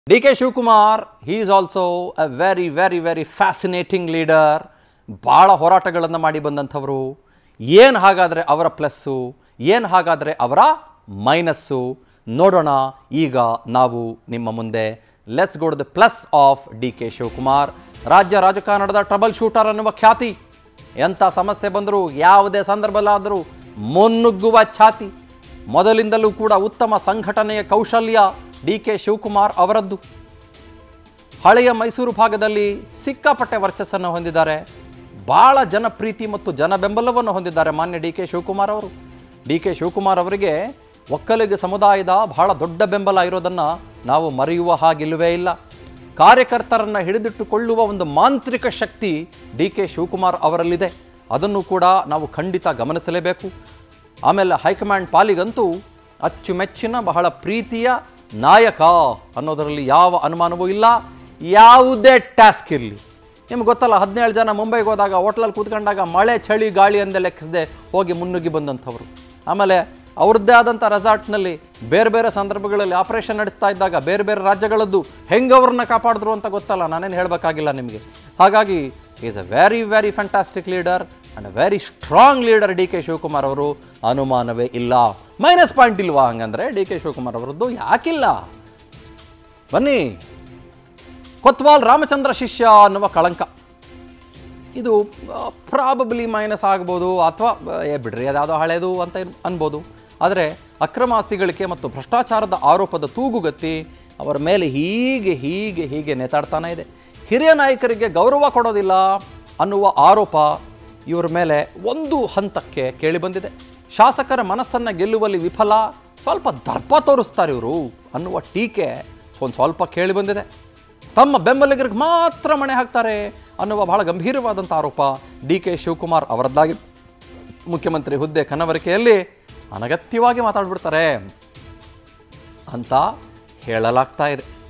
D K Shivakumar he is also a very very very fascinating leader ಭಾಳ ಹೋರಾಟಗಳನ್ನು ಮಾಡಿ ಬಂದಂಥವರು ಏನು ಹಾಗಾದರೆ ಅವರ ಪ್ಲಸ್ಸು ಏನು ಹಾಗಾದರೆ ಅವರ ಮೈನಸ್ಸು ನೋಡೋಣ ಈಗ ನಾವು ನಿಮ್ಮ ಮುಂದೆ let's go the plus of D K Shivakumar ರಾಜ್ಯ ರಾಜಕಾರಣದ ಟ್ರಬಲ್ ಶೂಟರ್ ಅನ್ನುವ ಖ್ಯಾತಿ ಎಂಥ ಸಮಸ್ಯೆ ಬಂದರೂ ಯಾವುದೇ ಸಂದರ್ಭದಲ್ಲಾದರೂ ಮುನ್ನುಗ್ಗುವ ಛಾತಿ ಮೊದಲಿಂದಲೂ ಕೂಡ ಉತ್ತಮ ಸಂಘಟನೆಯ ಕೌಶಲ್ಯ ಡಿ ಕೆ ಶಿವಕುಮಾರ್ ಅವರದ್ದು ಹಳೆಯ ಮೈಸೂರು ಭಾಗದಲ್ಲಿ ಸಿಕ್ಕಾಪಟ್ಟೆ ವರ್ಚಸ್ಸನ್ನು ಹೊಂದಿದ್ದಾರೆ ಭಾಳ ಜನಪ್ರೀತಿ ಮತ್ತು ಜನ ಬೆಂಬಲವನ್ನು ಹೊಂದಿದ್ದಾರೆ ಮಾನ್ಯ ಡಿ ಕೆ ಶಿವಕುಮಾರ್ ಅವರು ಡಿ ಕೆ ಶಿವಕುಮಾರ್ ಅವರಿಗೆ ಒಕ್ಕಲಿಗ ಸಮುದಾಯದ ಬಹಳ ದೊಡ್ಡ ಬೆಂಬಲ ಇರೋದನ್ನು ನಾವು ಮರೆಯುವ ಹಾಗಿಲ್ಲವೇ ಇಲ್ಲ ಕಾರ್ಯಕರ್ತರನ್ನು ಹಿಡಿದಿಟ್ಟುಕೊಳ್ಳುವ ಒಂದು ಮಾಂತ್ರಿಕ ಶಕ್ತಿ ಡಿ ಕೆ ಶಿವಕುಮಾರ್ ಅವರಲ್ಲಿದೆ ಅದನ್ನು ಕೂಡ ನಾವು ಖಂಡಿತ ಗಮನಿಸಲೇಬೇಕು ಆಮೇಲೆ ಹೈಕಮಾಂಡ್ ಪಾಲಿಗಂತೂ ಅಚ್ಚುಮೆಚ್ಚಿನ ಬಹಳ ಪ್ರೀತಿಯ ನಾಯಕ ಅನ್ನೋದರಲ್ಲಿ ಯಾವ ಅನುಮಾನವೂ ಇಲ್ಲ ಯಾವುದೇ ಟಾಸ್ಕ್ ಇರಲಿ ನಿಮ್ಗೆ ಗೊತ್ತಲ್ಲ ಹದಿನೇಳು ಜನ ಮುಂಬೈಗೆ ಹೋದಾಗ ಹೋಟ್ಲಲ್ಲಿ ಕೂತ್ಕೊಂಡಾಗ ಮಳೆ ಚಳಿ ಗಾಳಿ ಅಂದೇ ಲೆಕ್ಕಿಸದೆ ಹೋಗಿ ಮುನ್ನುಗ್ಗಿ ಬಂದಂಥವ್ರು ಆಮೇಲೆ ಅವ್ರದ್ದೇ ಆದಂಥ ರೆಸಾರ್ಟ್ನಲ್ಲಿ ಬೇರೆ ಬೇರೆ ಸಂದರ್ಭಗಳಲ್ಲಿ ಆಪರೇಷನ್ ನಡೆಸ್ತಾ ಇದ್ದಾಗ ಬೇರೆ ಬೇರೆ ರಾಜ್ಯಗಳದ್ದು ಹೆಂಗೆ ಅವ್ರನ್ನ ಕಾಪಾಡಿದ್ರು ಅಂತ ಗೊತ್ತಲ್ಲ ನಾನೇನು ಹೇಳಬೇಕಾಗಿಲ್ಲ ನಿಮಗೆ ಹಾಗಾಗಿ is a very very fantastic leader and a very strong leader D K Shivakumar ಅವರು ಅನುಮಾನವೇ ಇಲ್ಲ ಮೈನಸ್ ಪಾಯಿಂಟ್ ಇಲ್ವಾ ಹಂಗಂದ್ರೆ ಡಿ ಕೆ ಶಿವಕುಮಾರ್ ಅವರದ್ದು ಯಾಕಿಲ್ಲ ಬನ್ನಿ ಕೊತ್ವಾಲ್ ರಾಮಚಂದ್ರ ಶಿಷ್ಯ ಅನ್ನುವ ಕಳಂಕ ಇದು ಪ್ರಾಬಬ್ಲಿ ಮೈನಸ್ ಆಗ್ಬೋದು ಅಥವಾ ಏ ಬಿಡ್ರಿ ಅದ್ಯಾವುದೋ ಹಳೇದು ಅಂತ ಏನ್- ಅನ್ಬೋದು ಆದರೆ ಅಕ್ರಮ ಆಸ್ತಿಗಳಿಕೆ ಮತ್ತು ಭ್ರಷ್ಟಾಚಾರದ ಆರೋಪದ ತೂಗುಗತ್ತಿ ಅವರ ಮೇಲೆ ಹೀಗೆ ಹೀಗೆ ಹೀಗೆ ನೇತಾಡ್ತಾನೆ ಇದೆ ಹಿರಿಯ ನಾಯಕರಿಗೆ ಗೌರವ ಕೊಡೋದಿಲ್ಲ ಅನ್ನುವ ಆರೋಪ ಇವರ ಮೇಲೆ ಒಂದು ಹಂತಕ್ಕೆ ಕೇಳಿಬಂದಿದೆ ಶಾಸಕರ ಮನಸ್ಸನ್ನು ಗೆಲ್ಲುವಲ್ಲಿ ವಿಫಲ ಸ್ವಲ್ಪ ದರ್ಪ ತೋರಿಸ್ತಾರೆ ಇವರು ಅನ್ನುವ ಟೀಕೆ ಒಂದು ಸ್ವಲ್ಪ ಕೇಳಿಬಂದಿದೆ ತಮ್ಮ ಬೆಂಬಲಿಗರಿಗೆ ಮಾತ್ರ ಮಣೆ ಹಾಕ್ತಾರೆ ಅನ್ನುವ ಬಹಳ ಗಂಭೀರವಾದಂಥ ಆರೋಪ ಡಿ ಕೆ ಶಿವಕುಮಾರ್ ಅವರದ್ದಾಗಿ ಮುಖ್ಯಮಂತ್ರಿ ಹುದ್ದೆ ಕನವರಿಕೆಯಲ್ಲಿ ಅನಗತ್ಯವಾಗಿ ಮಾತಾಡ್ಬಿಡ್ತಾರೆ ಅಂತ ಹೇಳಲಾಗ್ತಾ ಇದೆ